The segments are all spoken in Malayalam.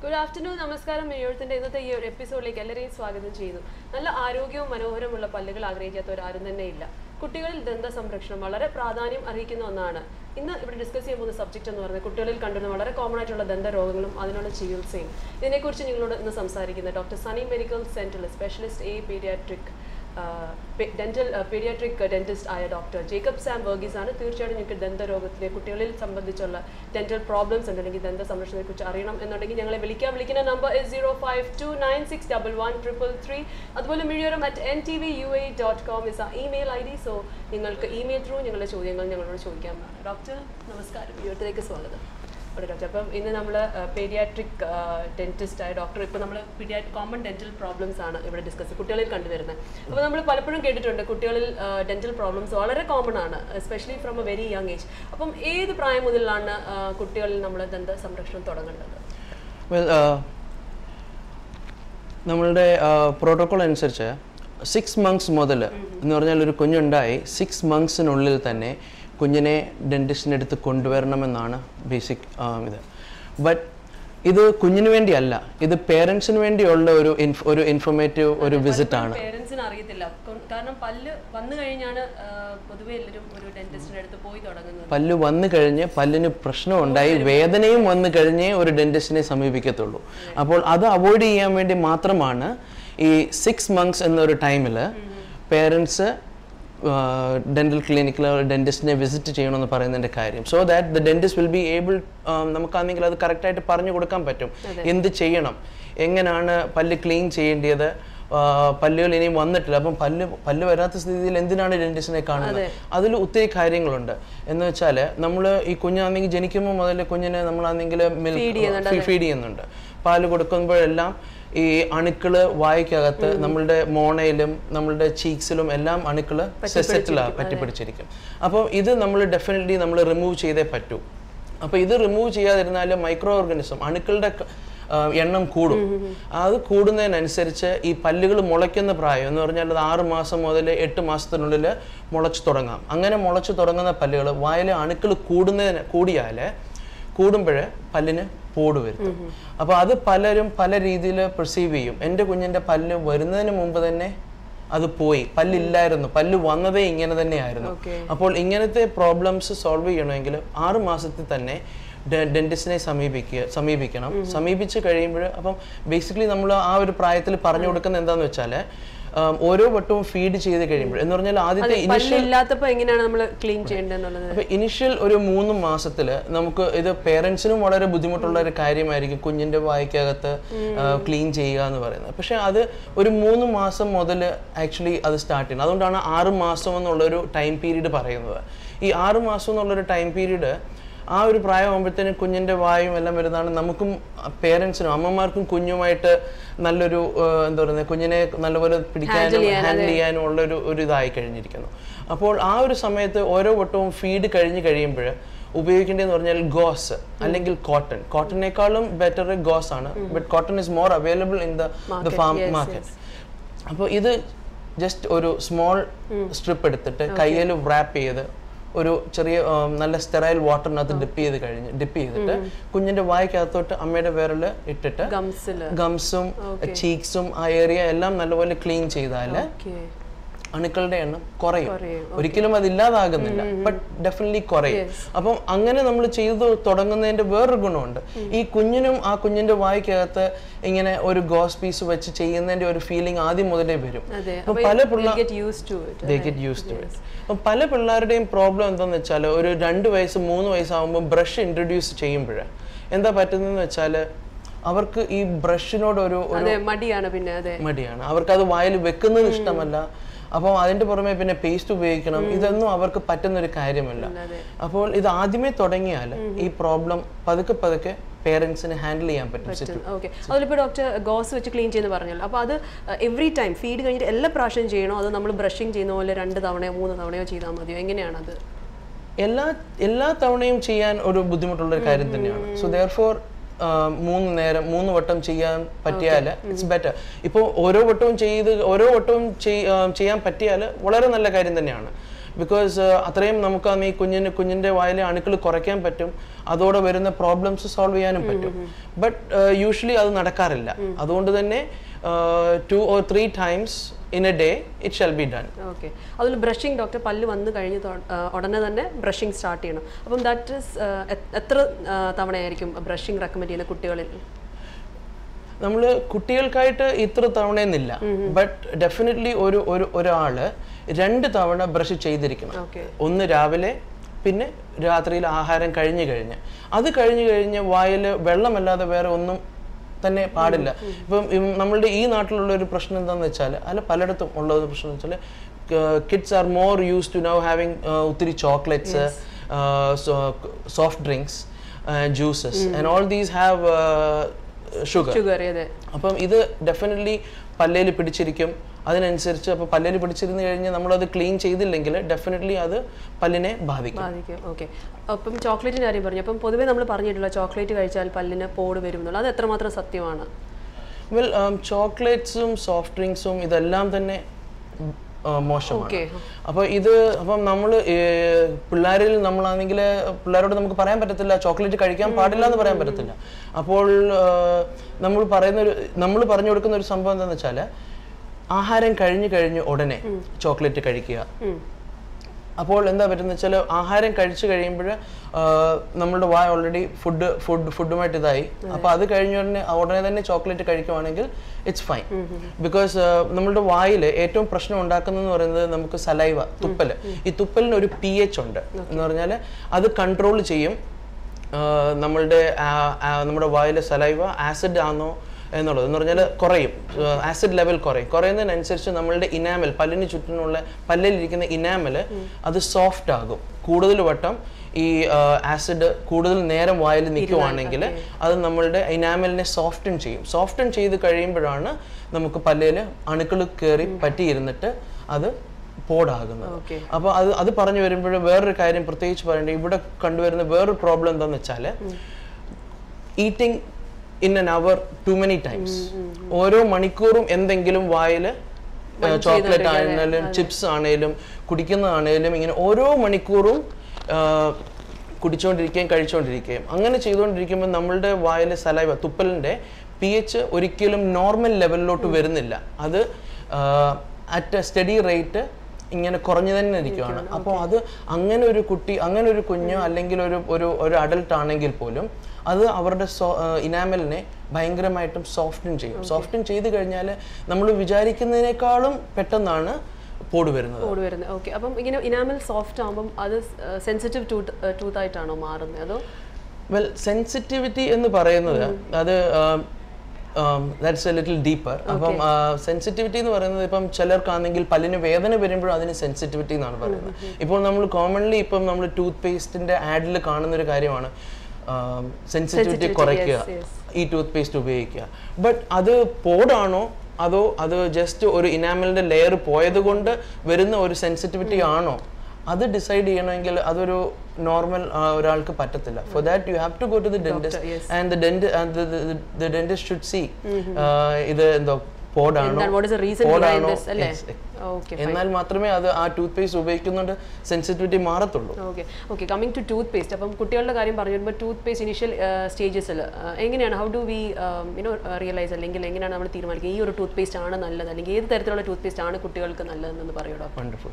ഗുഡ് ആഫ്റ്റർനൂൺ നമസ്കാരം മെയ്യോഴത്തിന്റെ ഇന്നത്തെ ഈ ഒരു എപ്പിസോഡിലേക്ക് എല്ലാവരെയും സ്വാഗതം ചെയ്യുന്നു നല്ല ആരോഗ്യവും മനോഹരമുള്ള പല്ലുകൾ ആഗ്രഹിക്കാത്തവരാരും തന്നെ ഇല്ല കുട്ടികളിൽ ദന്ത സംരക്ഷണം വളരെ പ്രാധാന്യം അർഹിക്കുന്ന ഒന്നാണ് ഇന്ന് ഇവിടെ ഡിസ്കസ് ചെയ്യാൻ പോകുന്ന സബ്ജക്റ്റ് എന്ന് പറയുന്നത് കുട്ടികളിൽ കണ്ടുവരുന്ന വളരെ കോമൺ ആയിട്ടുള്ള ദന്ത രോഗങ്ങളും അതിനുള്ള ചികിത്സയും ഇതിനെക്കുറിച്ച് നിങ്ങളോട് ഇന്ന് സംസാരിക്കുന്നത് ഡോക്ടർ സണി മെഡിക്കൽ സെന്ററിൽ specialist a paediatric dental paediatric dentist ആയ ഡോക്ടർ ജേക്കബ് സാം വർഗീസ് ആണ് തീർച്ചയായിട്ടും നിങ്ങൾക്ക് ദന്തരോഗത്തിലെ കുട്ടികളിൽ സംബന്ധിച്ചുള്ള ഡെന്റൽ പ്രോബ്ലംസ് ഉണ്ട് അല്ലെങ്കിൽ ദന്ത സംരക്ഷണത്തെ കുറിച്ച് അറിയണം എന്നുണ്ടെങ്കിൽ ഞങ്ങളെ വിളിക്കാൻ വിളിക്കുന്ന number is zero five two nine six double one triple three അതുപോലെ Mizhiyoram at N T V U A dot com is ആ ഇമെയിൽ ഐ ഡി സോ നിങ്ങൾക്ക് ഇമെയിൽ ത്രൂ ഞങ്ങളുടെ ചോദ്യങ്ങൾ ഞങ്ങളോട് ചോദിക്കാം ഡോക്ടർ നമസ്കാരം യുവത്തിലേക്ക് സ്വാഗതം ഓക്കെ ഡോക്ടർ അപ്പം ഇന്ന് നമ്മൾ പീഡിയാട്രിക് ഡെന്റിസ്റ്റ് ആയ ഡോക്ടർ ഇപ്പോൾ നമ്മൾ പീഡിയാ കോമൺ ഡെന്റൽ പ്രോബ്ലംസ് ആണ് ഇവിടെ ഡിസ്കസ് കുട്ടികളിൽ കണ്ടുവരുന്നത് അപ്പോൾ നമ്മൾ പലപ്പോഴും കേട്ടിട്ടുണ്ട് കുട്ടികളിൽ ഡെന്റൽ പ്രോബ്ലംസ് വളരെ കോമൺ ആണ് especially from a very young age അപ്പം ഏത് പ്രായം മുതലാണ് ആ, കുട്ടികളിൽ നമ്മൾ ദന്ത സംരക്ഷണം തുടങ്ങേണ്ടത് വെൽ നമ്മളുടെ പ്രോട്ടോകോൾ അനുസരിച്ച് സിക്സ് മന്ത്സ് മുതൽ എന്ന് പറഞ്ഞാൽ ഒരു കുഞ്ഞുണ്ടായി സിക്സ് മന്ത്സിനുള്ളിൽ തന്നെ കുഞ്ഞിനെ ഡെൻറ്റിസ്റ്റിൻ്റെ അടുത്ത് കൊണ്ടുവരണമെന്നാണ് ബേസിക് ഇത് ബട്ട് ഇത് കുഞ്ഞിന് വേണ്ടിയല്ല ഇത് പേരൻസിന് വേണ്ടിയുള്ള ഒരു ഇൻഫ് ഒരു ഇൻഫോർമേറ്റീവ് ഒരു വിസിറ്റ് ആണ് പേരൻസിന് അറിയത്തില്ല കൊ- കാരണം പല്ല് വന്നു കഴിഞ്ഞാണ് ആ, പൊതുവെ എല്ലാവരും ഒരു ഡെന്റിസ്റ്റിന്റെ അടുത്ത് പോയി തുടങ്ങുന്നത് പല്ല് വന്നു കഴിഞ്ഞ് പല്ലിന് പ്രശ്നമുണ്ടായി വേദനയും വന്നു കഴിഞ്ഞേ ഒരു ഡെന്റിസ്റ്റിനെ സമീപിക്കത്തുള്ളൂ അപ്പോൾ അത് അവോയ്ഡ് ചെയ്യാൻ വേണ്ടി മാത്രമാണ് ഈ സിക്സ് മന്ത്സ് എന്നൊരു ടൈമിൽ പേരൻസ് ഡെന്റൽ ക്ലിനിക്കിൽ ഡെന്റിസ്റ്റിനെ വിസിറ്റ് ചെയ്യണമെന്ന് പറയുന്നതിന്റെ കാര്യം so that the dentist will be able നമുക്കാണെങ്കിൽ അത് കറക്റ്റായിട്ട് പറഞ്ഞു കൊടുക്കാൻ പറ്റും എന്ത് ചെയ്യണം എങ്ങനെയാണ് പല്ല് ക്ലീൻ ചെയ്യേണ്ടത് ആ, പല്ലുകൾ ഇനിയും വന്നിട്ടില്ല അപ്പം പല്ല് പല്ല് വരാത്ത സ്ഥിതിയിൽ എന്തിനാണ് ഡെന്റിസ്റ്റിനെ കാണുന്നത് അതിൽ ഒത്തിരി കാര്യങ്ങളുണ്ട് എന്ന് വെച്ചാൽ നമ്മൾ ഈ കുഞ്ഞാണെങ്കിൽ ജനിക്കുമ്പോൾ മുതൽ കുഞ്ഞിന് നമ്മളാണെങ്കിൽ മിൽക്ക് ഫീഡ് ചെയ്യുന്നുണ്ട് പാല് കൊടുക്കുമ്പോഴെല്ലാം ഈ അണുക്കള് വായ്ക്കകത്ത് നമ്മളുടെ മോണയിലും നമ്മളുടെ ചീക്സിലും എല്ലാം അണുക്കള് സെറ്റിലാണ് പറ്റിപ്പിടിച്ചിരിക്കും അപ്പോൾ ഇത് നമ്മൾ ഡെഫിനറ്റ്ലി നമ്മൾ റിമൂവ് ചെയ്തേ പറ്റൂ അപ്പോൾ ഇത് റിമൂവ് ചെയ്യാതിരുന്നാൽ മൈക്രോ ഓർഗാനിസം അണുക്കളുടെ ക- ആ, എണ്ണം കൂടും അത് കൂടുന്നതിനനുസരിച്ച് ഈ പല്ലുകൾ മുളയ്ക്കുന്ന പ്രായം എന്ന് പറഞ്ഞാൽ അത് ആറ് മാസം മുതൽ എട്ട് മാസത്തിനുള്ളിൽ മുളച്ചു തുടങ്ങാം അങ്ങനെ മുളച്ചു തുടങ്ങുന്ന പല്ലുകൾ വായിലെ അണുക്കൾ കൂടുന്നതിന് കൂടിയാൽ കൂടുമ്പോൾ പല്ലിന് പോട് വരുത്തും അപ്പോൾ അത് പലരും പല രീതിയിൽ പെർസീവ് ചെയ്യും എൻ്റെ കുഞ്ഞിൻ്റെ പല്ല് വരുന്നതിന് മുമ്പ് തന്നെ അത് പോയി പല്ലില്ലായിരുന്നു പല്ല് വന്നതേ ഇങ്ങനെ തന്നെയായിരുന്നു Okay. അപ്പോൾ ഇങ്ങനത്തെ പ്രോബ്ലംസ് സോൾവ് ചെയ്യണമെങ്കിൽ ആറ് മാസത്തിൽ തന്നെ ഡെന്റിസ്റ്റിനെ സമീപിക്കുക സമീപിക്കണം സമീപിച്ച് കഴിയുമ്പോൾ അപ്പം ബേസിക്കലി നമ്മൾ ആ ഒരു പ്രായത്തിൽ പറഞ്ഞു കൊടുക്കുന്നത് എന്താന്ന് വെച്ചാൽ ഓരോ വട്ടവും ഫീഡ് ചെയ്ത് കഴിയുമ്പോൾ എന്ന് പറഞ്ഞാൽ ആദ്യത്തെ പല്ലില്ലാത്തപ്പോ എങ്ങനെയാണ് നമ്മൾ ക്ലീൻ ചെയ്യേണ്ടതെന്നുള്ളത് അപ്പൊ ഇനിഷ്യൽ ഒരു മൂന്ന് മാസത്തില് നമുക്ക് ഇത് പേരൻസിനും വളരെ ബുദ്ധിമുട്ടുള്ള ഒരു കാര്യമായിരിക്കും കുഞ്ഞിന്റെ വായിക്കകത്ത് ക്ലീൻ ചെയ്യുക എന്ന് പറയുന്നത് പക്ഷെ അത് ഒരു മൂന്ന് മാസം മുതൽ ആക്ച്വലി അത് സ്റ്റാർട്ട് ചെയ്യുന്നത് അതുകൊണ്ടാണ് ആറ് മാസം എന്നുള്ളൊരു ടൈം പീരീഡ് പറയുന്നത് ഈ ആറ് മാസം എന്നുള്ളൊരു ടൈം പീരീഡ് ആ ഒരു പ്രായമാകുമ്പോഴത്തേനും കുഞ്ഞിന്റെ വായും എല്ലാം വരുന്നതാണ് നമുക്കും പേരൻസിനും അമ്മമാർക്കും കുഞ്ഞുമായിട്ട് നല്ലൊരു ആ, എന്താ പറയുന്നത് കുഞ്ഞിനെ നല്ലപോലെ പിടിക്കാനും ഹാൻഡിൽ ചെയ്യാനും ഉള്ള ഒരു ഒരു ഇതായി കഴിഞ്ഞിരിക്കുന്നു അപ്പോൾ ആ ഒരു സമയത്ത് ഓരോ വട്ടവും ഫീഡ് കഴിഞ്ഞ് കഴിയുമ്പോൾ ഉപയോഗിക്കേണ്ടതെന്ന് പറഞ്ഞാൽ ഗോസ് അല്ലെങ്കിൽ കോട്ടൺ കോട്ടണിനേക്കാളും ബെറ്റർ ഗോസ് ആണ് but cotton is more available in the the farm market അപ്പോൾ ഇത് ജസ്റ്റ് ഒരു സ്മോൾ സ്ട്രിപ്പ് എടുത്തിട്ട് കയ്യിൽ റാപ്പ് ചെയ്ത് ഒരു ചെറിയ ഉം, നല്ല സ്റ്റെറൈൽ വാട്ടറിനകത്ത് ഡിപ്പ് ചെയ്ത് കഴിഞ്ഞ് ഡിപ്പ് ചെയ്തിട്ട് കുഞ്ഞിന്റെ വായ്ക്കകത്തോട്ട് അമ്മയുടെ വിരല് ഇട്ടിട്ട് ഗംസില് ഗംസും ചീക്സും ആ ഏരിയ എല്ലാം നല്ലപോലെ ക്ലീൻ ചെയ്താൽ ഓക്കെ അണുക്കളുടെ എണ്ണം കുറയും കുറയും, ഒരിക്കലും അത് ഇല്ലാതാകുന്നില്ല ബട്ട് ഡെഫിനറ്റ്ലി കുറയും അപ്പം അങ്ങനെ നമ്മൾ ചെയ്തു തുടങ്ങുന്നതിന്റെ വേറൊരു ഗുണമുണ്ട് ഈ കുഞ്ഞിനും ആ കുഞ്ഞിന്റെ വായിക്കകത്ത് ഇങ്ങനെ ഒരു ഗോസ് പീസ് വെച്ച് ചെയ്യുന്നതിന്റെ ഒരു ഫീലിംഗ് ആദ്യം മുതലേ വരും അതെ അപ്പം പല പിള്ള get use to it they get use to it അപ്പം പല പിള്ളേരുടെയും പ്രോബ്ലം എന്താണെന്ന് വെച്ചാൽ ഒരു രണ്ട് വയസ്സ് മൂന്ന് വയസ്സാകുമ്പോൾ ബ്രഷ് ഇൻട്രൊഡ്യൂസ് ചെയ്യുമ്പോൾ എന്താ പറ്റുന്നതെന്ന് വെച്ചാൽ അവർക്ക് ഈ ബ്രഷിനോട് ഒരു അതെ മടിയാണ് പിന്നെ അതെ മടിയാണ് അവർക്ക് അത് വായിൽ വെക്കുന്നത് ഇഷ്ടമല്ല അപ്പോൾ അതിന്റെ പുറമെ പിന്നെ പേസ്റ്റ് ഉപയോഗിക്കണം ഇതൊന്നും അവർക്ക് പറ്റുന്ന ഒരു കാര്യമല്ല അതെ. അപ്പോൾ ഇത് ആദ്യമേ തുടങ്ങിയാൽ ഈ പ്രോബ്ലം പതുക്കെ പതുക്കെ പേരൻസിന് ഹാൻഡിൽ ചെയ്യാൻ പറ്റും ഓക്കെ അതിലിപ്പോൾ ഡോക്ടർ ഗോസ് വെച്ച് ക്ലീൻ ചെയ്യുന്ന പറഞ്ഞല്ലോ അപ്പോൾ അത് എവറി ടൈം ഫീഡ് കഴിഞ്ഞിട്ട് എല്ലാ പ്രാവശ്യം ചെയ്യണോ അതോ നമ്മൾ ബ്രഷിങ് ചെയ്യുന്ന പോലെ രണ്ട് തവണയോ മൂന്ന് തവണയോ ചെയ്താൽ മതിയോ എങ്ങനെയാണ് അത് എല്ലാ എല്ലാ തവണയും ചെയ്യാൻ ഒരു ബുദ്ധിമുട്ടുള്ള ഒരു കാര്യം തന്നെയാണ് സോ ദർ ഫോർ മൂന്ന് നേരം മൂന്ന് വട്ടം ചെയ്യാൻ പറ്റിയാൽ ഇറ്റ്സ് ബെറ്റർ ഇപ്പോൾ ഓരോ വട്ടവും ചെയ്ത് ഓരോ വട്ടവും ചെയ്- ആ, ചെയ്യാൻ പറ്റിയാൽ വളരെ നല്ല കാര്യം തന്നെയാണ് ബിക്കോസ് അത്രയും നമുക്ക് ഈ കുഞ്ഞിന് കുഞ്ഞിന്റെ വായിലെ അണുക്കൾ കുറയ്ക്കാൻ പറ്റും അതോടെ വരുന്ന പ്രോബ്ലംസ് സോൾവ് ചെയ്യാനും പറ്റും ബട്ട് യൂഷ്വലി അത് നടക്കാറില്ല അതുകൊണ്ട് തന്നെ two or three times in a day it shall be done okay അതുപോലെ ബ്രഷിംഗ് ഡോക്ടർ പല്ല് വന്നു കഴിഞ്ഞ് തൊ- ആ, ഉടനെ തന്നെ ബ്രഷിംഗ് സ്റ്റാർട്ട് ചെയ്യണം അപ്പം ദാറ്റ് ഇസ് എത്ര ആ, തവണയായിരിക്കും ബ്രഷിംഗ് റെക്കമെൻഡ് ചെയ്യുന്ന കുട്ടികളിൽ നമ്മൾ കുട്ടികൾക്കായിട്ട് ഇത്ര തവണയെന്നില്ല ബട്ട് ഡെഫിനറ്റ്ലി ഒരു ഒരു ഒരാള് രണ്ട് തവണ ബ്രഷ് ചെയ്തിരിക്കണം ഓക്കെ ഒന്ന് രാവിലെ പിന്നെ രാത്രിയിൽ ആഹാരം കഴിഞ്ഞു കഴിഞ്ഞ് അത് കഴിഞ്ഞു കഴിഞ്ഞ് വായിൽ വെള്ളമല്ലാതെ വേറെ ഒന്നും തന്നെ പാടില്ല ഇപ്പം ഇം- നമ്മളുടെ ഈ നാട്ടിലുള്ള ഒരു പ്രശ്നം എന്താണെന്ന് വെച്ചാൽ അല്ല പലയിടത്തും ഉള്ള ഒരു പ്രശ്നം എന്ന് വെച്ചാൽ kids are more use to now having ഒത്തിരി chocolates soft drinks juices and all these have sugar sugar അതെ അപ്പം ഇത് ഡെഫിനറ്റ്ലി പല്ലേല് പിടിച്ചിരിക്കും അതിനനുസരിച്ച് അപ്പോൾ പല്ലേല് പിടിച്ചിരുന്ന് കഴിഞ്ഞ് നമ്മളത് ക്ലീൻ ചെയ്തില്ലെങ്കിൽ ഡെഫിനറ്റ്ലി അത് പല്ലിനെ ബാധിക്കും ബാധിക്കും ഓക്കെ അപ്പം ചോക്ലേറ്റിൻ്റെ കാര്യം പറഞ്ഞു അപ്പം പൊതുവേ നമ്മൾ പറഞ്ഞിട്ടുള്ള ചോക്ലേറ്റ് കഴിച്ചാൽ പല്ലിന് പോട് വരും എന്നുള്ളത് അത് എത്രമാത്രം സത്യമാണ് വെൽ ചോക്ലേറ്റ്സും സോഫ്റ്റ് ഡ്രിങ്ക്സും ഇതെല്ലാം തന്നെ ഉം, ആ, മോശമാണ് ഓക്കെ അപ്പോൾ ഇത് അപ്പം നമ്മൾ പിള്ളേരിൽ നമ്മളാണെങ്കിൽ പിള്ളേരോട് നമുക്ക് പറയാൻ പറ്റത്തില്ല ചോക്ലേറ്റ് കഴിക്കാൻ പാടില്ല എന്ന് പറയാൻ പറ്റത്തില്ല അപ്പോൾ നമ്മൾ പറയുന്ന ഒരു നമ്മൾ പറഞ്ഞു കൊടുക്കുന്ന ഒരു സംഭവം എന്താണെന്ന് വെച്ചാൽ ആഹാരം കഴിഞ്ഞ് കഴിഞ്ഞ് ഉടനെ ചോക്ലേറ്റ് കഴിക്കുക അപ്പോൾ എന്താ പറ്റുന്ന വെച്ചാൽ ആഹാരം കഴിച്ചു കഴിയുമ്പോൾ നമ്മളുടെ വായ ഓൾറെഡി ഫുഡ് ഫുഡ് ഫുഡുമായിട്ട് ഇതായി അപ്പോൾ അത് കഴിഞ്ഞ ഉടനെ ഉടനെ തന്നെ ചോക്ലേറ്റ് കഴിക്കുവാണെങ്കിൽ ഇറ്റ്സ് ഫൈൻ ബിക്കോസ് നമ്മളുടെ വായിൽ ഏറ്റവും പ്രശ്നം ഉണ്ടാക്കുന്നതെന്ന് പറയുന്നത് നമുക്ക് സലൈവ തുപ്പൽ ഈ തുപ്പലിന് ഒരു പി എച്ച് ഉണ്ട് എന്ന് പറഞ്ഞാൽ അത് കൺട്രോൾ ചെയ്യും ആ, നമ്മളുടെ ആ- ആ- നമ്മുടെ വായിലെ സലൈവ ആസിഡ് ആണോ എന്നുള്ളത് എന്ന് പറഞ്ഞാൽ കുറയും ആസിഡ് ലെവൽ കുറയും കുറയുന്നതിനനുസരിച്ച് നമ്മളുടെ ഇനാമൽ പല്ലിന് ചുറ്റിനുള്ള പല്ലിലിരിക്കുന്ന ഇനാമൽ അത് സോഫ്റ്റ് ആകും കൂടുതൽ വട്ടം ഈ ആസിഡ് കൂടുതൽ നേരം വായിൽ നിൽക്കുവാണെങ്കിൽ അത് നമ്മളുടെ ഇനാമലിനെ സോഫ്റ്റൻ ചെയ്യും സോഫ്റ്റൻ ചെയ്ത് കഴിയുമ്പോഴാണ് നമുക്ക് പല്ലിൽ അണുക്കൾ കയറി പറ്റിയിരുന്നിട്ട് അത് പോടാകുന്നത് ഓക്കെ അപ്പോൾ അത് അത് പറഞ്ഞു വരുമ്പോൾ വേറൊരു കാര്യം പ്രത്യേകിച്ച് പറയേണ്ടത് ഇവിടെ കണ്ടുവരുന്ന വേറൊരു പ്രോബ്ലം എന്താണെന്ന് വെച്ചാൽ eating in an hour too many times ഓരോ മണിക്കൂറും എന്തെങ്കിലും വായിൽ ചോക്ലേറ്റ് ആണെങ്കിലും ചിപ്സ് ആണേലും കുടിക്കുന്നതാണേലും ഇങ്ങനെ ഓരോ മണിക്കൂറും ആ, കുടിച്ചുകൊണ്ടിരിക്കുകയും കഴിച്ചുകൊണ്ടിരിക്കുകയും അങ്ങനെ ചെയ്തുകൊണ്ടിരിക്കുമ്പോൾ നമ്മളുടെ വായിലെ സലൈവ തുപ്പലിൻ്റെ പി എച്ച് ഒരിക്കലും നോർമൽ ലെവലിലോട്ട് വരുന്നില്ല അത് അറ്റ് സ്റ്റഡി റേറ്റ് ഇങ്ങനെ കുറഞ്ഞു തന്നെ ഇരിക്കുകയാണ് അപ്പോൾ അത് അങ്ങനെ ഒരു കുട്ടി അങ്ങനെ ഒരു കുഞ്ഞ് അല്ലെങ്കിൽ ഒരു ഒരു ഒരു അഡൽട്ട് ആണെങ്കിൽ പോലും അത് അവരുടെ ഇനാമലിനെ ഭയങ്കരമായിട്ടും സോഫ്റ്റൻ ചെയ്യും സോഫ്റ്റൻ ചെയ്ത് കഴിഞ്ഞാൽ നമ്മൾ വിചാരിക്കുന്നതിനേക്കാളും പെട്ടെന്നാണ് പോട് വരുന്നത് പോട് വരുന്നത് ഓക്കെ അപ്പം ഇങ്ങനെ ഇനാമൽ സോഫ്റ്റ് ആകുമ്പം അത് സെൻസിറ്റീവ് ടൂത്ത് ടൂത്ത് ആയിട്ടാണോ മാറുന്നത് അതോ വെൽ സെൻസിറ്റിവിറ്റി എന്ന് പറയുന്നത് അത് ദാറ്റ്സ് എ ലിറ്റിൽ ഡീപ്പർ അപ്പം സെൻസിറ്റിവിറ്റി എന്ന് പറയുന്നത് ഇപ്പം ചിലർക്കാണെങ്കിൽ പല്ലിന് വേദന വരുമ്പോഴും അതിന് സെൻസിറ്റിവിറ്റി എന്നാണ് പറയുന്നത് ഇപ്പോൾ നമ്മൾ കോമൺലി ഇപ്പം നമ്മൾ ടൂത്ത് പേസ്റ്റിന്റെ ആഡിൽ കാണുന്ന ഒരു കാര്യമാണ് സെൻസിറ്റിവിറ്റി കുറയ്ക്കുക yes. ഈ ടൂത്ത് പേസ്റ്റ് ഉപയോഗിക്കുക ബട്ട് അത് പോടാണോ അതോ അത് ജസ്റ്റ് ഒരു ഇനാമലിന്റെ ലെയർ പോയത് കൊണ്ട് വരുന്ന ഒരു സെൻസിറ്റിവിറ്റി ആണോ അത് ഡിസൈഡ് ചെയ്യണമെങ്കിൽ അതൊരു നോർമൽ ഒരാൾക്ക് പറ്റത്തില്ല for that you have to go to the dentist yes. And the dentist should see ഇത് എന്തോ പോടാണോ എന്താണ് what is the reason behind പോടാണോ ദിസ് അല്ലേ Yes. ഓക്കെ എന്നാൽ മാത്രമേ അത് ആ ടൂത്ത് പേസ്റ്റ് ഉപയോഗിക്കുന്നുണ്ട് സെൻസിറ്റിവിറ്റി മാറത്തുള്ളൂ okay okay coming to toothpaste അപ്പം കുട്ടികളുടെ കാര്യം പറഞ്ഞു വരുമ്പോൾ ടൂത്ത് പേസ്റ്റ് ഇനിഷ്യൽ സ്റ്റേജസിൽ എങ്ങനെയാണ് how do we you know realise അല്ലെങ്കിൽ എങ്ങനെയാണ് നമ്മൾ തീരുമാനിക്കുക ഈ ഒരു ടൂത്ത് പേസ്റ്റ് ആണ് നല്ലത് അല്ലെങ്കിൽ ഏത് തരത്തിലുള്ള ടൂത്ത് പേസ്റ്റ് ആണ് കുട്ടികൾക്ക് നല്ലതെന്ന് പറയൂ ഡോക്ടർ വണ്ടർഫുൾ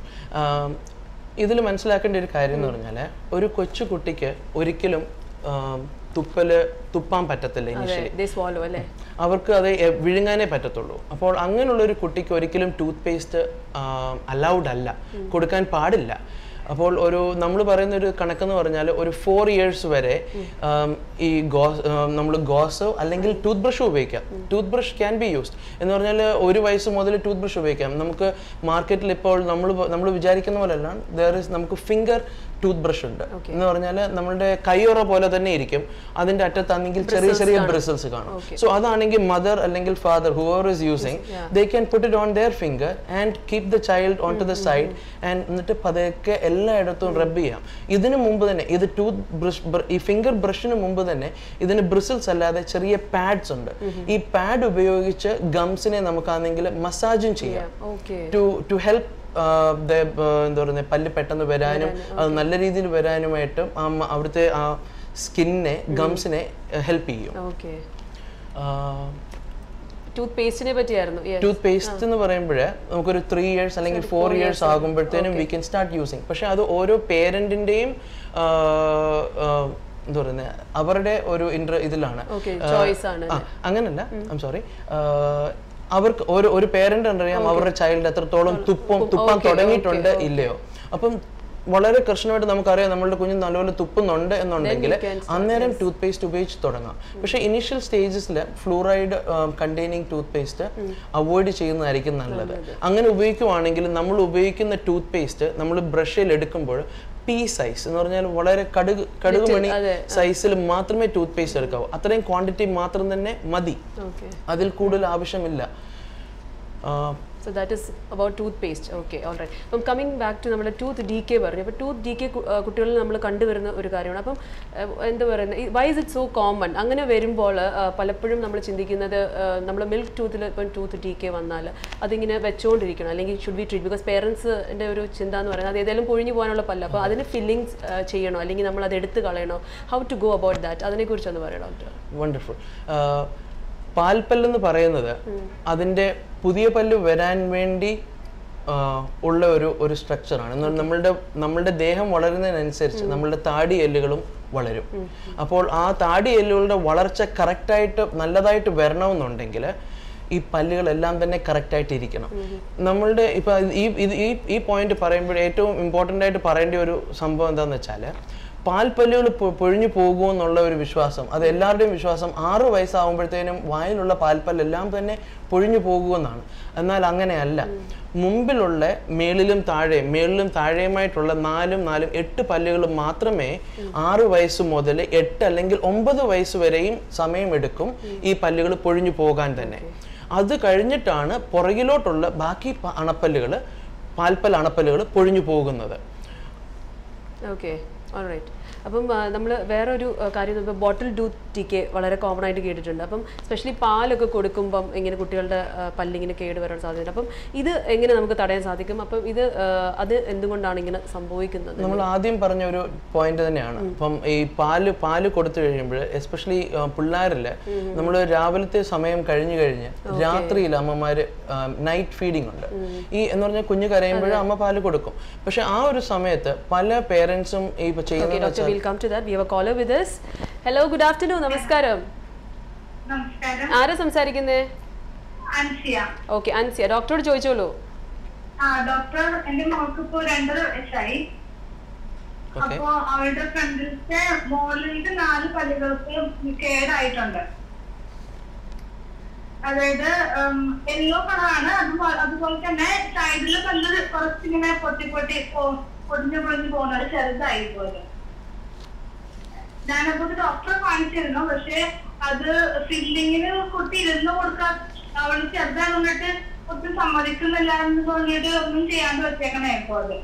ഇതിൽ മനസ്സിലാക്കേണ്ട ഒരു കാര്യം എന്ന് പറഞ്ഞാൽ ഒരു കൊച്ചു കുട്ടിക്ക് ഒരിക്കലും ആം, തുപ്പല് തുപ്പാൻ പറ്റത്തില്ല അതെ ഇനിഷ്യലി ദേ സ്വാലോ അല്ലേ അവർക്ക് അത് എ- വിഴുങ്ങാനേ പറ്റത്തുള്ളൂ അപ്പോൾ അങ്ങനെയുള്ള ഒരു കുട്ടിക്ക് ഒരിക്കലും ടൂത്ത് പേസ്റ്റ് അലൗഡ് അല്ല കൊടുക്കാൻ പാടില്ല അപ്പോൾ ഒരു നമ്മൾ പറയുന്ന ഒരു കണക്കെന്ന് പറഞ്ഞാൽ ഒരു ഫോർ ഇയേഴ്സ് വരെ ആം, ഈ ഗോസ് നമ്മൾ ഗോസോ അല്ലെങ്കിൽ ടൂത്ത് ബ്രഷ് ഉപയോഗിക്കാം toothbrush can be used എന്ന് പറഞ്ഞാൽ ഒരു വയസ്സ് മുതൽ ടൂത്ത് ബ്രഷ് ഉപയോഗിക്കാം നമുക്ക് മാർക്കറ്റിൽ ഇപ്പോൾ നമ്മൾ നമ്മൾ വിചാരിക്കുന്ന പോലെയല്ല ദർ ഇസ് നമുക്ക് ഫിംഗർ ടൂത്ത് ബ്രഷ് ഉണ്ട് എന്ന് പറഞ്ഞാൽ നമ്മളുടെ കൈയൊറ പോലെ തന്നെ ഇരിക്കും അതിന്റെ അറ്റത്താണെങ്കിൽ ചെറിയ ചെറിയ ബ്രിസൽസ് കാണും സോ അതാണെങ്കിൽ മദർ അല്ലെങ്കിൽ father whoever is using they can put it on their finger and keep the child on to the side and എന്നിട്ട് പതുക്കെ എല്ലായിടത്തും റബ്ബ് ചെയ്യാം ഇതിനു മുമ്പ് തന്നെ ഇത് ടൂത്ത് ബ്രഷ് ഈ ഫിംഗർ ബ്രഷിന് മുമ്പ് തന്നെ ഇതിന് ബ്രിസിൽസ് അല്ലാതെ ചെറിയ പാഡ്സ് ഉണ്ട് ഈ പാഡ് ഉപയോഗിച്ച് ഗംസിനെ നമുക്കാണെങ്കിൽ മസാജും ചെയ്യാം ഓക്കെ ടു ടു ഹെൽപ്പ് ആ, ദേ, ആ, എന്താ പറയുന്നത് പല്ല് പെട്ടെന്ന് വരാനും അത് നല്ല രീതിയിൽ വരാനുമായിട്ട് ആ മ- അവിടുത്തെ ആ സ്കിന്നിനെ ഗംസിനെ ഹെൽപ്പ് ചെയ്യും ഓക്കെ ടൂത്ത് പേസ്റ്റിനെ പറ്റിയായിരുന്നു Yes. ടൂത്ത് പേസ്റ്റ് എന്ന് പറയുമ്പോൾ നമുക്കൊരു ത്രീ ഇയേഴ്സ് അല്ലെങ്കിൽ ഫോർ ഇയേഴ്സ് ആകുമ്പോഴത്തേനും വി കൻ സ്റ്റാർട്ട് യൂസിങ് പക്ഷെ അത് ഓരോ പേരന്റിന്റെയും എന്താ പറയുന്നത് അവരുടെ ഒരു ഇൻട്ര ഇതിലാണ് Okay, choice ആണ് ആ, അങ്ങനല്ല ഐം സോറി അവർക്ക് ഒരു ഒരു പേരന്റ് അറിയാം അവരുടെ ചൈൽഡ് എത്രത്തോളം തുപ്പം തുപ്പാൻ തുടങ്ങിയിട്ടുണ്ട് ഇല്ലയോ അപ്പം വളരെ കർശനമായിട്ട് നമുക്കറിയാം നമ്മളുടെ കുഞ്ഞ് നല്ലപോലെ തുപ്പുന്നുണ്ട് എന്നുണ്ടെങ്കിൽ അന്നേരം ടൂത്ത് പേസ്റ്റ് ഉപയോഗിച്ച് തുടങ്ങാം പക്ഷേ ഇനീഷ്യൽ സ്റ്റേജസിൽ fluoride containing toothpaste avoid ചെയ്യുന്നതായിരിക്കും നല്ലത് അങ്ങനെ ഉപയോഗിക്കുവാണെങ്കിൽ നമ്മൾ ഉപയോഗിക്കുന്ന ടൂത്ത് പേസ്റ്റ് നമ്മൾ ബ്രഷിൽ എടുക്കുമ്പോൾ പി സൈസ് എന്ന് പറഞ്ഞാൽ വളരെ കടുക് കടുക് മണി സൈസിൽ മാത്രമേ ടൂത്ത് പേസ്റ്റ് എടുക്കാവൂ അത്രയും ക്വാണ്ടിറ്റി മാത്രം തന്നെ മതി ഓക്കെ അതിൽ കൂടുതൽ ആവശ്യമില്ല ആ, so that is about toothpaste okay all right അപ്പം കമ്മിങ് ബാക്ക് ടു നമ്മുടെ ടൂത്ത് ഡി കെ പറഞ്ഞു അപ്പോൾ ടൂത്ത് ഡി കെ കുട്ടികളിൽ നമ്മൾ കണ്ടുവരുന്ന ഒരു കാര്യമാണ് അപ്പം ഏഹ്, എന്താ പറയുന്നത് why is it so common അങ്ങനെ വരുമ്പോൾ ആ, പലപ്പോഴും നമ്മൾ ചിന്തിക്കുന്നത് നമ്മൾ മിൽക്ക് ടൂത്തിൽ ഇപ്പം ടൂത്ത് ഡി കെ വന്നാൽ അതിങ്ങനെ വെച്ചുകൊണ്ടിരിക്കണം അല്ലെങ്കിൽ ഷുഡ് ബി ട്രീറ്റ് ബിക്കോസ് പേരൻസിൻ്റെ ഒരു ചിന്ത എന്ന് പറയുന്നത് അത് ഏതായാലും പൊഴിഞ്ഞു പോകാനുള്ള പല്ല അപ്പോൾ അതിന് ഫില്ലിങ്സ് ചെയ്യണോ അല്ലെങ്കിൽ നമ്മൾ അത് എടുത്ത് കളയണോ how to go about that അതിനെക്കുറിച്ച് ഒന്ന് പറയാം ഡോക്ടർ വണ്ടർഫുൾ പാൽപ്പല്ലെന്ന് പറയുന്നത് അതിൻ്റെ പുതിയ പല്ല് വരാൻ വേണ്ടി ആ, ഉള്ള ഒരു ഒരു സ്ട്രക്ചറാണ് എന്നാൽ നമ്മളുടെ നമ്മളുടെ ദേഹം വളരുന്നതിനനുസരിച്ച് നമ്മളുടെ താടി എല്ലുകളും വളരും അപ്പോൾ ആ താടി എല്ലുകളുടെ വളർച്ച കറക്റ്റായിട്ട് നല്ലതായിട്ട് വരണമെന്നുണ്ടെങ്കിൽ ഈ പല്ലുകളെല്ലാം തന്നെ കറക്റ്റായിട്ട് ഇരിക്കണം നമ്മളുടെ ഇപ്പൊ ഈ ഇത് ഈ ഈ പോയിന്റ് പറയുമ്പോൾ ഏറ്റവും ഇമ്പോർട്ടൻ്റ് ആയിട്ട് പറയേണ്ട ഒരു സംഭവം എന്താണെന്ന് വെച്ചാൽ പാൽപ്പല്ലുകൾ പൊ- പൊഴിഞ്ഞു പോകുമെന്നുള്ള ഒരു വിശ്വാസം അത് എല്ലാവരുടെയും വിശ്വാസം ആറ് വയസ്സാകുമ്പോഴത്തേനും വായിലുള്ള പാൽപ്പല്ലെല്ലാം തന്നെ പൊഴിഞ്ഞു പോകുമെന്നാണ് എന്നാൽ അങ്ങനെയല്ല മുമ്പിലുള്ള മേളിലും താഴെ മേളിലും താഴെയുമായിട്ടുള്ള നാലും നാലും എട്ട് പല്ലുകൾ മാത്രമേ ആറ് വയസ്സ് മുതൽ എട്ട് അല്ലെങ്കിൽ ഒമ്പത് വയസ്സ് വരെയും സമയമെടുക്കും ഈ പല്ലുകൾ പൊഴിഞ്ഞു പോകാൻ തന്നെ അത് കഴിഞ്ഞിട്ടാണ് പുറകിലോട്ടുള്ള ബാക്കി പ- അണപ്പല്ലുകൾ പാൽപ്പൽ അണപ്പല്ലുകൾ പൊഴിഞ്ഞു പോകുന്നത് ഓക്കെ ഓൾറൈറ്റ് അപ്പം നമ്മൾ വേറൊരു ആ, കാര്യം ഇപ്പോൾ ബോട്ടിൽ ഡൂത്ത് ടി കെ വളരെ കോമൺ ആയിട്ട് കേട്ടിട്ടുണ്ട് അപ്പം സ്പെഷ്യലി പാലൊക്കെ കൊടുക്കുമ്പം ഇങ്ങനെ കുട്ടികളുടെ ആ, പല്ലിങ്ങനെ കേട് വരാൻ സാധ്യതയുണ്ട് അപ്പം ഇത് എങ്ങനെ നമുക്ക് തടയാൻ സാധിക്കും അപ്പം ഇത് ആ, അത് എന്തുകൊണ്ടാണ് ഇങ്ങനെ സംഭവിക്കുന്നത് നമ്മൾ ആദ്യം പറഞ്ഞ ഒരു പോയിന്റ് തന്നെയാണ് അപ്പം ഈ പാല് പാല് കൊടുത്തു കഴിയുമ്പോൾ എസ്പെഷ്യലി പിള്ളേരിൽ നമ്മൾ രാവിലത്തെ സമയം കഴിഞ്ഞു കഴിഞ്ഞ് രാത്രിയിൽ അമ്മമാര് നൈറ്റ് ഫീഡിംഗ് ഉണ്ട് ഈ എന്ന് പറഞ്ഞാൽ കുഞ്ഞ് കരയുമ്പോൾ അമ്മ പാല് കൊടുക്കും പക്ഷെ ആ ഒരു സമയത്ത് പല പേരൻസും ഈ ഇപ്പൊ ചെയ്യുന്നത് doctor will come to that we have a caller with us hello good afternoon നമസ്കാരം നമസ്കാരം ആരാ സംസാരിക്കുന്നേ അൻസിയ ഓക്കെ അൻസിയ ഡോക്ടറോട് ചോദിച്ചോളൂ ആ ഡോക്ടർ എന്റെ മോൾക്ക് ഇപ്പോ രണ്ടര വയസ്സായി ഓക്കെ അപ്പൊ അവളുടെ ഫ്രണ്ടിലത്തെ മോളിലത്തെ നാല് പല്ലുകൾക്ക് കേടായിട്ടുണ്ട് അതായത് യെല്ലോ കളറാണ് അതുപോലെ അതുപോലെ തന്നെ സൈഡിലെ പല്ല് കുറച്ചിങ്ങനെ പൊട്ടി പൊട്ടി പോ- പൊടിഞ്ഞു പൊടിഞ്ഞു പോകുന്നത് ചെറുതായി പോലെ ഞാനപ്പോ ഒരു ഡോക്ടറെ കാണിച്ചിരുന്നു പക്ഷെ അത് ഫില്ലിങ്ങിന് കുട്ടി ഇരുന്ന് കൊടുക്കാൻ അവള് ചെറുതാണെന്നിട്ട് ഒട്ടും സമ്മതിക്കുന്നില്ല എന്ന് തോന്നിയിട്ട് ഒന്നും ചെയ്യാണ്ട് വെച്ചേക്കണായിരുന്നു അത്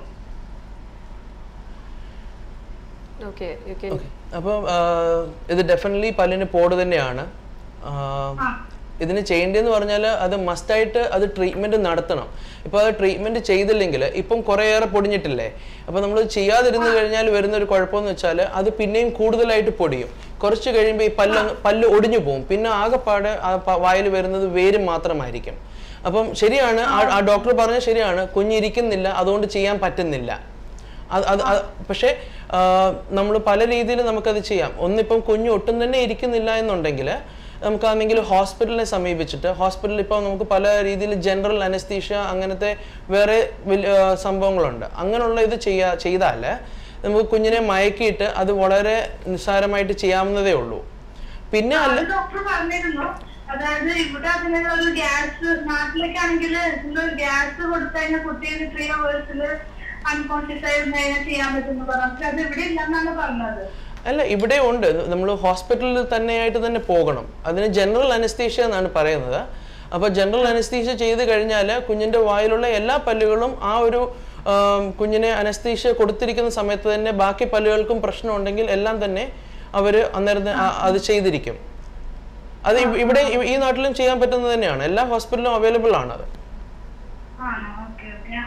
ഓക്കെ യു കെൻ ഓക്കെ അപ്പോൾ ഇത് ഡെഫിനറ്റ്ലി പല്ലിന് പോട് തന്നെയാണ് ആ, ആ ഇതിന് ചെയ്യേണ്ടതെന്ന് പറഞ്ഞാൽ അത് മസ്റ്റായിട്ട് അത് ട്രീറ്റ്മെന്റ് നടത്തണം ഇപ്പോൾ അത് ട്രീറ്റ്മെന്റ് ചെയ്തില്ലെങ്കിൽ ഇപ്പം കുറേയേറെ പൊടിഞ്ഞിട്ടില്ലേ അപ്പോൾ നമ്മൾ ചെയ്യാതിരുന്നു കഴിഞ്ഞാൽ വരുന്ന ഒരു കുഴപ്പമെന്ന് വെച്ചാൽ അത് പിന്നെയും കൂടുതലായിട്ട് പൊടിയും കുറച്ച് കഴിയുമ്പോൾ ഈ പല്ല് അങ്ങ് പല്ല് ഒടിഞ്ഞു പോകും പിന്നെ ആകെപ്പാടെ ആ വായിൽ വരുന്നത് വേരും മാത്രമായിരിക്കും അപ്പം ശരിയാണ് ആ- ആ ഡോക്ടർ പറഞ്ഞത് ശരിയാണ് കുഞ്ഞിരിക്കുന്നില്ല അതുകൊണ്ട് ചെയ്യാൻ പറ്റുന്നില്ല അത് അത് അത് പക്ഷേ നമ്മൾ പല രീതിയിൽ നമുക്കത് ചെയ്യാം ഒന്നിപ്പം കുഞ്ഞ് ഒട്ടും തന്നെ ഇരിക്കുന്നില്ല എന്നുണ്ടെങ്കിൽ നമുക്കാണെങ്കിൽ ഹോസ്പിറ്റലിനെ സമീപിച്ചിട്ട് ഹോസ്പിറ്റലിൽ ഇപ്പോൾ നമുക്ക് പല രീതിയിൽ ജനറൽ അനസ്തീഷ്യ അങ്ങനത്തെ വേറെ വലിയ ആ, സംഭവങ്ങളുണ്ട് അങ്ങനെയുള്ള ഇത് ചെയ്യാ ചെയ്താൽ നമുക്ക് കുഞ്ഞിനെ മയക്കിയിട്ട് അത് വളരെ നിസ്സാരമായിട്ട് ചെയ്യാവുന്നതേ ഉള്ളൂ പിന്നെ അല്ല അത് ഡോക്ടർ പറഞ്ഞിരുന്നു അതായത് ഇവിടെ അതിനുള്ള ഒരു ഗ്യാസ് നാട്ടിലേക്കാണെങ്കിൽ ഗ്യാസ് കൊടുത്തതിന് കുട്ടിയെ ത്രീ അവേഴ്സിൽ അൺകോൺഷ്യസ് ആയിരുന്നു കഴിഞ്ഞാൽ ചെയ്യാൻ പറ്റുമെന്ന് പറഞ്ഞു പക്ഷെ അത് ഇവിടെ ഇല്ലെന്നാണ് പറഞ്ഞത് അല്ല ഇവിടെ ഉണ്ട് നമ്മൾ ഹോസ്പിറ്റലിൽ തന്നെയായിട്ട് തന്നെ പോകണം അതിന് ജനറൽ അനസ്തീഷ്യ എന്നാണ് പറയുന്നത് അപ്പോൾ ജനറൽ അനസ്തീഷ്യ ചെയ്ത് കഴിഞ്ഞാൽ കുഞ്ഞിൻ്റെ വായിലുള്ള എല്ലാ പല്ലുകളും ആ ഒരു ആം, കുഞ്ഞിനെ അനസ്തീഷ്യ കൊടുത്തിരിക്കുന്ന സമയത്ത് തന്നെ ബാക്കി പല്ലുകൾക്കും പ്രശ്നം ഉണ്ടെങ്കിൽ എല്ലാം തന്നെ അവർ അന്നേരം ത- ആ- അത് ചെയ്തിരിക്കും അത് ഇവ- ഇവിടെ ഈ- ഈ നാട്ടിലും ചെയ്യാൻ പറ്റുന്നത് തന്നെയാണ് എല്ലാ ഹോസ്പിറ്റലിലും അവൈലബിൾ ആണ് അത് ആണോ ഓക്കെ ഓക്കെ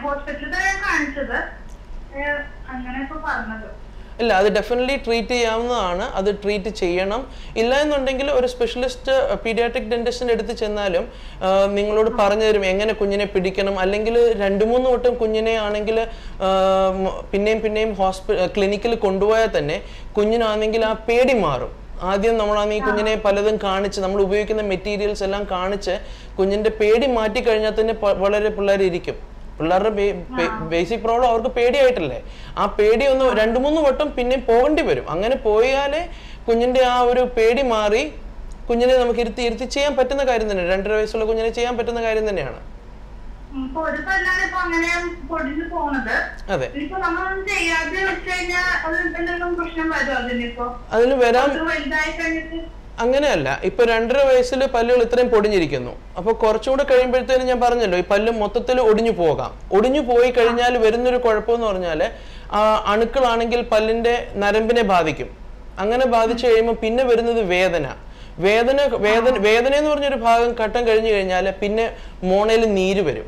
ഹോസ്പിറ്റലിൽ തന്നെ കാണിച്ചത് ഏഹ് അങ്ങനെ ഇപ്പൊ പറഞ്ഞത് ഇല്ല അത് ഡെഫിനറ്റ്ലി ട്രീറ്റ് ചെയ്യാവുന്നതാണ് അത് ട്രീറ്റ് ചെയ്യണം ഇല്ല എന്നുണ്ടെങ്കിൽ ഒരു സ്പെഷ്യലിസ്റ്റ് പീഡിയാട്രിക് ഡെന്റിസ്റ്റിൻ്റെ അടുത്ത് ചെന്നാലും ആ, നിങ്ങളോട് പറഞ്ഞു തരും എങ്ങനെ കുഞ്ഞിനെ പിടിക്കണം അല്ലെങ്കിൽ രണ്ട് മൂന്ന് വട്ടം കുഞ്ഞിനെ ആണെങ്കിൽ പിന്നെയും പിന്നെയും ഹോസ്പി ക്ലിനിക്കിൽ കൊണ്ടുപോയാൽ തന്നെ കുഞ്ഞിനാണെങ്കിൽ ആ പേടി മാറും ആദ്യം നമ്മളാണെങ്കിൽ കുഞ്ഞിനെ പലതും കാണിച്ച് നമ്മൾ ഉപയോഗിക്കുന്ന മെറ്റീരിയൽസ് എല്ലാം കാണിച്ച് കുഞ്ഞിന്റെ പേടി മാറ്റി കഴിഞ്ഞാൽ തന്നെ പ- വളരെ പിള്ളേർ ഇരിക്കും പിള്ളേരുടെ ബേസിക് പ്രോബ്ലം അവർക്ക് പേടിയായിട്ടല്ലേ ആ പേടി ഒന്ന് രണ്ട് മൂന്ന് വട്ടം പിന്നെ പോകേണ്ടി വരും അങ്ങനെ പോയാലേ കുഞ്ഞിന്റെ ആ ഒരു പേടി മാറി കുഞ്ഞിനെ നമുക്ക് ഇരുത്തി ഇരുത്തി ചെയ്യാൻ പറ്റുന്ന കാര്യം തന്നെ രണ്ടര വയസ്സുള്ള കുഞ്ഞിനെ ചെയ്യാൻ പറ്റുന്ന കാര്യം തന്നെയാണ് ഉം, ഇപ്പൊ ഒരു പല്ലാണ് ഇപ്പൊ അങ്ങനെ പൊടിഞ്ഞു പോണത് അതെ ഇനിയിപ്പോ നമ്മളൊന്നും ചെയ്യാതെ വെച്ച് കഴിഞ്ഞാൽ അത് എന്തെങ്കിലും പ്രശ്നം വരുമോ അതിനിപ്പോ അതിൽ വരാൻ അത് വലുതായി കഴിഞ്ഞിട്ട് അങ്ങനെയല്ല ഇപ്പൊ രണ്ടര വയസ്സിൽ പല്ലുകൾ ഇത്രയും പൊടിഞ്ഞിരിക്കുന്നു അപ്പൊ കുറച്ചുകൂടെ കഴിയുമ്പോഴത്തേനും ഞാൻ പറഞ്ഞല്ലോ ഈ പല്ല് മൊത്തത്തിൽ ഒടിഞ്ഞു പോകാം ഒടിഞ്ഞു പോയി കഴിഞ്ഞാൽ വരുന്നൊരു കുഴപ്പമെന്ന് പറഞ്ഞാല് ആ അണുക്കളാണെങ്കിൽ പല്ലിന്റെ നരമ്പിനെ ബാധിക്കും അങ്ങനെ ബാധിച്ചു കഴിയുമ്പോൾ പിന്നെ വരുന്നത് വേദന വേദന വേദന വേദന എന്ന് പറഞ്ഞൊരു ഭാഗം ഘട്ടം കഴിഞ്ഞു കഴിഞ്ഞാൽ പിന്നെ മോണയിൽ നീര് വരും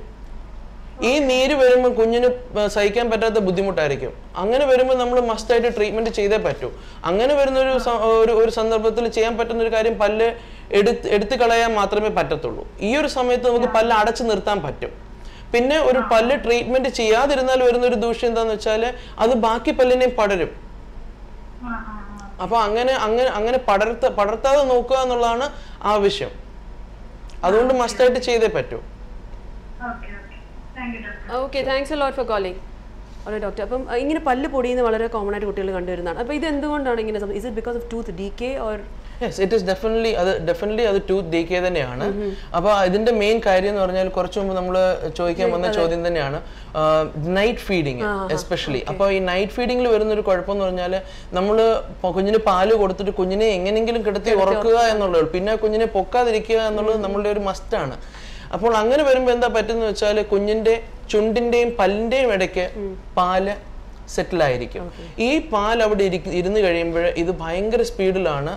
ഈ നീര് വരുമ്പോൾ കുഞ്ഞിന് പ- സഹിക്കാൻ പറ്റാത്ത ബുദ്ധിമുട്ടായിരിക്കും അങ്ങനെ വരുമ്പോൾ നമ്മൾ മസ്റ്റായിട്ട് ട്രീറ്റ്മെന്റ് ചെയ്തേ പറ്റൂ അങ്ങനെ വരുന്ന ഒരു സ- ഒരു ഒരു സന്ദർഭത്തിൽ ചെയ്യാൻ പറ്റുന്ന ഒരു കാര്യം പല്ല് എടുത്ത് എടുത്തു കളയാൻ മാത്രമേ പറ്റത്തുള്ളൂ ഈ ഒരു സമയത്ത് നമുക്ക് പല്ല് അടച്ചു നിർത്താൻ പറ്റും പിന്നെ ഒരു പല്ല് ട്രീറ്റ്മെന്റ് ചെയ്യാതിരുന്നാൽ വരുന്ന ഒരു ദൂഷ്യം എന്താന്ന് വെച്ചാൽ അത് ബാക്കി പല്ലിനെയും പടരും ആ ആ ആ അപ്പൊ അങ്ങനെ അങ്ങനെ അങ്ങനെ പടർത്ത പടർത്താതെ നോക്കുക എന്നുള്ളതാണ് ആവശ്യം അതുകൊണ്ട് മസ്റ്റായിട്ട് ചെയ്തേ പറ്റൂ okay okay thank you doctor okay thanks a lot for calling ഓരോ ഡോക്ടർ അപ്പം അഹ് ഇങ്ങനെ പല്ല് പൊടിയുന്നത് വളരെ കോമൺ ആയിട്ട് കുട്ടികൾ കണ്ടുവരുന്നതാണ് അപ്പോൾ ഇത് എന്തുകൊണ്ടാണ് ഇങ്ങനെ is it because of tooth decay or yes it is definitely അത് ഡെഫിനറ്റ്ലി അത് ടൂത്ത് ഡി കെ തന്നെയാണ് അപ്പൊ ഇതിന്റെ മെയിൻ കാര്യം എന്ന് പറഞ്ഞാൽ കുറച്ചു മുമ്പ് നമ്മൾ ചോദിക്കാൻ വന്ന ചോദ്യം തന്നെയാണ് നൈറ്റ് ഫീഡിങ് എസ്പെഷ്യലി അപ്പോൾ ഈ നൈറ്റ് ഫീഡിങ്ങിൽ വരുന്ന ഒരു കുഴപ്പം എന്ന് പറഞ്ഞാൽ നമ്മൾ കുഞ്ഞിന് പാല് കൊടുത്തിട്ട് കുഞ്ഞിനെ എങ്ങനെയെങ്കിലും കിടത്തി ഉറക്കുക എന്നുള്ളത് പിന്നെ കുഞ്ഞിനെ പൊക്കാതിരിക്കുക എന്നുള്ളത് നമ്മളുടെ ഒരു മസ്റ്റാണ് അപ്പോൾ അങ്ങനെ വരുമ്പോൾ എന്താ പറ്റുന്ന വെച്ചാൽ കുഞ്ഞിന്റെ ചുണ്ടിന്റെയും പല്ലിന്റെയും ഇടയ്ക്ക് പാല് സെറ്റിൽ ആയിരിക്കും ഈ പാൽ അവിടെ ഇരിക്ക- ഇരുന്ന് കഴിയുമ്പോൾ ഇത് ഭയങ്കര സ്പീഡിലാണ്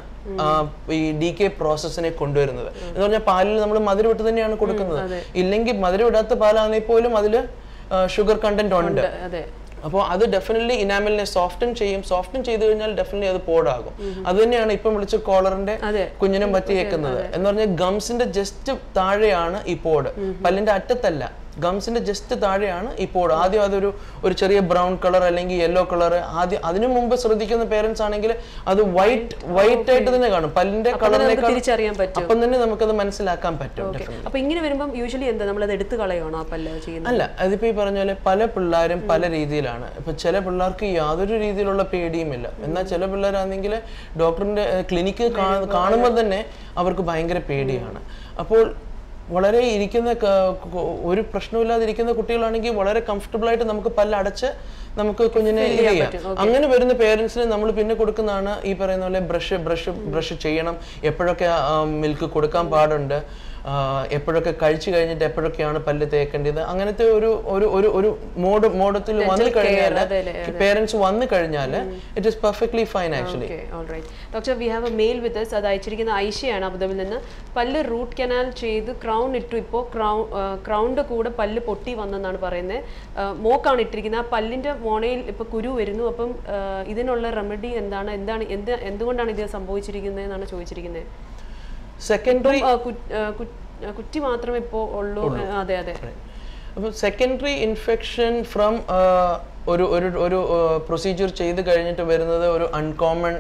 ഈ ഡി കെ പ്രോസസ്സിനെ കൊണ്ടുവരുന്നത് എന്ന് പറഞ്ഞാൽ പാലിൽ നമ്മൾ മധുരം ഇട്ട് തന്നെയാണ് കൊടുക്കുന്നത് ഇല്ലെങ്കിൽ മധുരം ഇടാത്ത പാലാണെങ്കിൽ പോലും അതിൽ ഷുഗർ കണ്ടന്റ് ഉണ്ട് അതെ അപ്പോൾ അത് ഡെഫിനറ്റ്ലി ഇനാമലിനെ സോഫ്റ്റൻ ചെയ്യും സോഫ്റ്റൻ ചെയ്ത് കഴിഞ്ഞാൽ ഡെഫിനറ്റ്ലി അത് പോടാകും അത് തന്നെയാണ് ഇപ്പം വിളിച്ച കോളറിന്റെ അതെ. കുഞ്ഞിനും പറ്റിയേക്കുന്നത് എന്ന് പറഞ്ഞാൽ ഗംസിന്റെ ജസ്റ്റ് താഴെയാണ് ഈ പോഡ് പല്ലിന്റെ അറ്റത്തല്ല ഗംസിന്റെ ജസ്റ്റ് താഴെയാണ് ഈ പോഡ് ആദ്യം അതൊരു ഒരു ചെറിയ ബ്രൗൺ കളർ അല്ലെങ്കിൽ യെല്ലോ കളർ ആദ്യം അതിനു മുമ്പ് ശ്രദ്ധിക്കുന്ന പേരൻസ് ആണെങ്കിൽ അത് വൈറ്റ് വൈറ്റ് ആയിട്ട് തന്നെ കാണും പല്ലിന്റെ അപ്പം തന്നെ നമുക്ക് കളറിനേക്കാൾ തിരിച്ചറിയാൻ പറ്റും അപ്പം തന്നെ നമുക്കത് മനസ്സിലാക്കാൻ പറ്റും ഓക്കെ അപ്പോൾ ഇങ്ങനെ വരുമ്പം യൂഷ്വലി എന്താ നമ്മളത് എടുത്തു കളയണോ ആ പല്ല് ചെയ്യുന്നത് അല്ല അതിപ്പോ ഈ പറഞ്ഞ പോലെ പല പിള്ളേരും പല രീതിയിലാണ് ഇപ്പൊ ചില പിള്ളേർക്ക് യാതൊരു രീതിയിലുള്ള പേടിയുമില്ല എന്നാൽ ചില പിള്ളേരാണെങ്കിൽ ഡോക്ടറിന്റെ ക്ലിനിക്ക് കാണുമ്പോൾ തന്നെ അവർക്ക് ഭയങ്കര പേടിയാണ് അപ്പോൾ വളരെ ഇരിക്കുന്ന ക- ക- ഒരു പ്രശ്നമില്ലാതെ ഇരിക്കുന്ന കുട്ടികളാണെങ്കിൽ വളരെ കംഫർട്ടബിൾ ആയിട്ട് നമുക്ക് പല്ല് അടച്ച് നമുക്ക് കുഞ്ഞിനെ ഇത് ചെയ്യാം അങ്ങനെ വരുന്ന പേരൻസിന് നമ്മൾ പിന്നെ കൊടുക്കുന്നതാണ് ഈ പറയുന്ന പോലെ ബ്രഷ് ബ്രഷ് ബ്രഷ് ചെയ്യണം എപ്പോഴൊക്കെ മിൽക്ക് കൊടുക്കാൻ പാടുണ്ട് ആ, എപ്പോഴൊക്കെ കഴിച്ചു കഴിഞ്ഞിട്ട് എപ്പോഴൊക്കെയാണ് പല്ല് തേക്കേണ്ടത് അങ്ങനത്തെ ഒരു ഒരു ഒരു ഒരു മോഡ് മോഡത്തിൽ വന്നു കഴിഞ്ഞാൽ അതെല്ലേ, പേരൻസ് വന്നു കഴിഞ്ഞാൽ it is perfectly fine actually okay alright doctor we have a mail with us അത് അയച്ചിരിക്കുന്ന ഐഷയാണ് അബുദാബിൽ നിന്ന് പല്ല് റൂട്ട് കനാൽ ചെയ്ത് ക്രൗൺ ഇട്ടു ഇപ്പോൾ ക്രൗൺ ക്രൗണിൻ്റെ കൂടെ പല്ല് പൊട്ടി വന്നെന്നാണ് പറയുന്നത് മോക്കാണ് ഇട്ടിരിക്കുന്നത് ആ പല്ലിൻ്റെ മോണയിൽ ഇപ്പോൾ കുരു വരുന്നു അപ്പം ആ, ഇതിനുള്ള റെമഡി എന്താണ് എന്താണ് എന്ത് എന്തുകൊണ്ടാണ് ഇത് സംഭവിച്ചിരിക്കുന്നത് എന്നാണ് ചോദിച്ചിരിക്കുന്നത് സെക്കൻഡറി ആ, കു- ആ, കു- ആ, കുറ്റി മാത്രമേ ഇപ്പോൾ ഉള്ളൂ ആ, അതെ അതെ അപ്പോൾ സെക്കൻഡറി ഇൻഫെക്ഷൻ ഫ്രം ഒരു ഒരു ഒരു പ്രൊസീജിയർ ചെയ്ത് കഴിഞ്ഞിട്ട് വരുന്നത് ഒരു അൺകോമൺ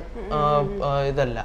ഇതല്ല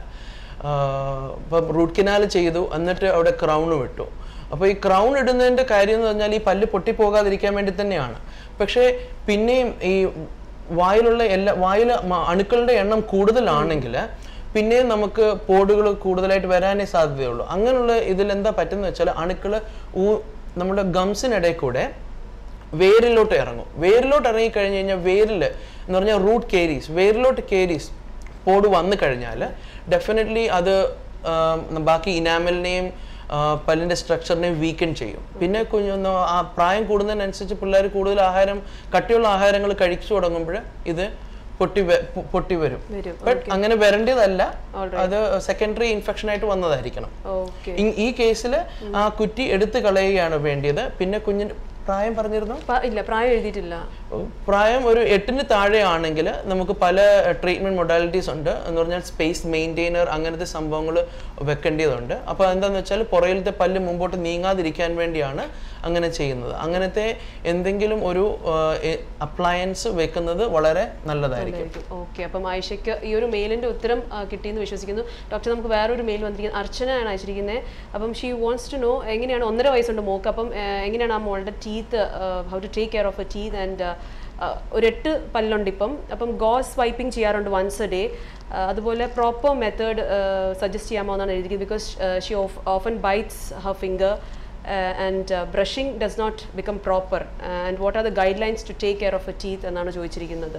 ഇപ്പം റൂട്ട് കനാൽ ചെയ്തു എന്നിട്ട് അവിടെ ക്രൗൺ വിട്ടു അപ്പോൾ ഈ ക്രൗൺ ഇടുന്നതിൻ്റെ കാര്യം എന്ന് പറഞ്ഞാൽ ഈ പല്ല് പൊട്ടിപ്പോകാതിരിക്കാൻ വേണ്ടി തന്നെയാണ് പക്ഷേ പിന്നെയും ഈ വായിലുള്ള എല്ലാ വായിൽ മ- അണുക്കളുടെ എണ്ണം കൂടുതലാണെങ്കിൽ പിന്നെയും നമുക്ക് പോടുകൾ കൂടുതലായിട്ട് വരാനേ സാധ്യതയുള്ളൂ അങ്ങനെയുള്ള ഇതിൽ എന്താ പറ്റുന്ന വെച്ചാൽ അണുക്കൾ നമ്മുടെ ഗംസിനിടയിൽ കൂടെ വേരിലോട്ട് ഇറങ്ങും വേരിലോട്ട് ഇറങ്ങി കഴിഞ്ഞ് കഴിഞ്ഞാൽ വേരിൽ എന്ന് പറഞ്ഞാൽ റൂട്ട് കേരീസ് വേരിലോട്ട് കേരീസ് പോട് വന്നു കഴിഞ്ഞാൽ ഡെഫിനറ്റ്ലി അത് ആം, ബാക്കി ഇനാമലിനെയും ആ, പല്ലിന്റെ സ്ട്രക്ചറിനെയും വീക്കൻ ചെയ്യും പിന്നെ കുഞ്ഞൊന്ന് ആ പ്രായം കൂടുന്നതിനനുസരിച്ച് പിള്ളേർ കൂടുതൽ ആഹാരം കട്ടിയുള്ള ആഹാരങ്ങൾ കഴിച്ചു തുടങ്ങുമ്പോൾ ഇത് പൊട്ടി വ- പൊ- പൊട്ടി വരും വരും ബട്ട് അങ്ങനെ വരേണ്ടതല്ല അത് സെക്കൻഡറി ഇൻഫെക്ഷൻ ആയിട്ട് വന്നതായിരിക്കണം ഓക്കെ ഈ- ഈ കേസിൽ ആ കുറ്റി എടുത്തു കളയുകയാണ് വേണ്ടിയത് പിന്നെ കുഞ്ഞിന് പ്രായം പറഞ്ഞിരുന്നു പ- ഇല്ല പ്രായം എഴുതിയിട്ടില്ല പ്രായം ഒരു എട്ടിന് താഴെ ആണെങ്കിൽ നമുക്ക് പല ട്രീറ്റ്മെന്റ് മൊഡാലിറ്റീസ് ഉണ്ട് എന്ന് പറഞ്ഞാൽ സ്പേസ് മെയിൻറ്റെയിനർ അങ്ങനത്തെ സംഭവങ്ങൾ വെക്കേണ്ടതുണ്ട് അപ്പോൾ എന്താണെന്ന് വെച്ചാൽ പുറയിലത്തെ പല്ല് മുമ്പോട്ട് നീങ്ങാതിരിക്കാൻ വേണ്ടിയാണ് അങ്ങനെ ചെയ്യുന്നത് അങ്ങനത്തെ എന്തെങ്കിലും ഒരു അപ്ലയൻസ് വെക്കുന്നത് വളരെ നല്ലതായിരിക്കും ഓക്കെ അപ്പം ആയിഷയ്ക്ക് ഈ ഒരു മെയിലിന്റെ ഉത്തരം ആ, കിട്ടിയെന്ന് വിശ്വസിക്കുന്നു ഡോക്ടർ നമുക്ക് വേറൊരു മെയിൽ വന്നിരിക്കുന്നത് അർച്ചനയാണ് അയച്ചിരിക്കുന്നത് അപ്പം ഷീ വോൺസ് ടു നോ എങ്ങനെയാണ് ഒന്നര വയസ്സുണ്ട് മോക്ക് അപ്പം ആ, എങ്ങനെയാണ് ആ മോളുടെ teeth how to take care of a teeth and ഒരു എട്ട് പല്ലുണ്ട് ഇപ്പം അപ്പം ഗോസ് സ്വൈപ്പിംഗ് ചെയ്യാറുണ്ട് വൺസ് എ ഡേ അതുപോലെ പ്രോപ്പർ മെത്തേഡ് സജസ്റ്റ് ചെയ്യാമോ എന്നാണ് എഴുതിയിരിക്കുന്നത് because she of often bites her finger and brushing does not become proper and what are the guidelines to take care of a teeth എന്നാണ് ചോദിച്ചിരിക്കുന്നത്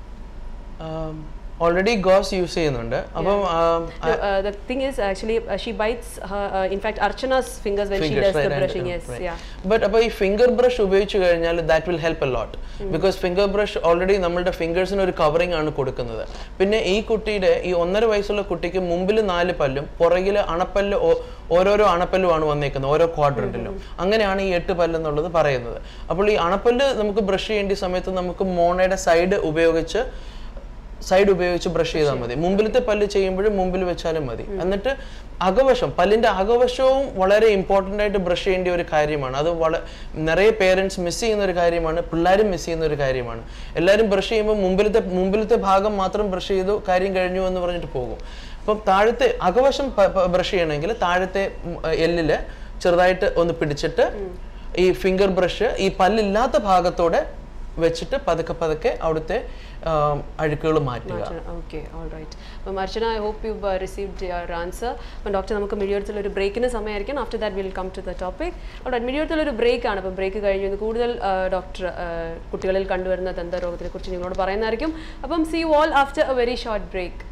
ഓൾറെഡി ഗോസ് യൂസ് ചെയ്യുന്നുണ്ട് അപ്പം ആം, No, uh, the thing is actually uh, she bites her. Uh, in fact, Archana's fingers when she fingers, does right, the right, brushing. right, Yes, right. yeah. But അപ്പോൾ ഈ ഫിംഗർ ബ്രഷ് ഉപയോഗിച്ച് കഴിഞ്ഞാൽ that will help a lot because finger brush already നമ്മളുടെ ഫിംഗേഴ്സിന് ഒരു കവറിംഗ് ആണ് കൊടുക്കുന്നത് പിന്നെ ഈ കുട്ടിയുടെ ഈ ഒന്നര വയസ്സുള്ള കുട്ടിക്ക് മുമ്പിൽ നാല് പല്ലും പുറകിൽ അണപ്പല്ല് ഓ- ഓരോരോ അണപ്പല്ലുമാണ് വന്നേക്കുന്നത് ഓരോ ക്വാഡ്രന്റിലും അങ്ങനെയാണ് ഈ എട്ട് പല്ല് എന്നുള്ളത് പറയുന്നത് അപ്പോൾ ഈ അണപ്പല്ല് നമുക്ക് ബ്രഷ് ചെയ്യേണ്ട സമയത്ത് നമുക്ക് മോണയുടെ സൈഡ് ഉപയോഗിച്ച് സൈഡ് ഉപയോഗിച്ച് ബ്രഷ് ചെയ്താൽ മതി മുമ്പിലത്തെ പല്ല് ചെയ്യുമ്പോഴും മുമ്പിൽ വെച്ചാലും മതി എന്നിട്ട് അകവശം പല്ലിന്റെ അകവശവും വളരെ ഇമ്പോർട്ടൻ്റ് ആയിട്ട് ബ്രഷ് ചെയ്യേണ്ട ഒരു കാര്യമാണ് അത് വള നിറയെ പേരൻസ് മിസ് ചെയ്യുന്ന ഒരു കാര്യമാണ് പിള്ളേരും മിസ് ചെയ്യുന്ന ഒരു കാര്യമാണ് എല്ലാവരും ബ്രഷ് ചെയ്യുമ്പോൾ മുമ്പിലത്തെ മുമ്പിലത്തെ ഭാഗം മാത്രം ബ്രഷ് ചെയ്തു കാര്യം കഴിഞ്ഞു എന്ന് പറഞ്ഞിട്ട് പോകും അപ്പം താഴത്തെ അകവശം ബ്രഷ് ചെയ്യണമെങ്കിൽ താഴത്തെ ഉം, എല്ലില് ചെറുതായിട്ട് ഒന്ന് പിടിച്ചിട്ട് ഈ ഫിംഗർ ബ്രഷ് ഈ പല്ലില്ലാത്ത ഭാഗത്തോടെ വെച്ചിട്ട് പതുക്കെ പതുക്കെ അവിടുത്തെ അഴുക്കുകൾ മാറ്റുക ഓക്കെ ഓൾ റൈറ്റ് അപ്പം Archana I hope you received your answer അപ്പം ഡോക്ടർ നമുക്ക് മിഴിയോടത്തിൽ ഒരു ബ്രേക്കിന് സമയമായിരിക്കും after that will come to the topic അവിടെ മിഴിയോടത്തിൽ ഒരു ബ്രേക്ക് ആണ് അപ്പം ബ്രേക്ക് കഴിഞ്ഞ് ഇന്ന് കൂടുതൽ ഡോക്ടർ കുട്ടികളിൽ കണ്ടുവരുന്ന ദന്തരോഗത്തിനെ കുറിച്ച് നിങ്ങളോട് പറയുന്നതായിരിക്കും അപ്പം see you all after a very short break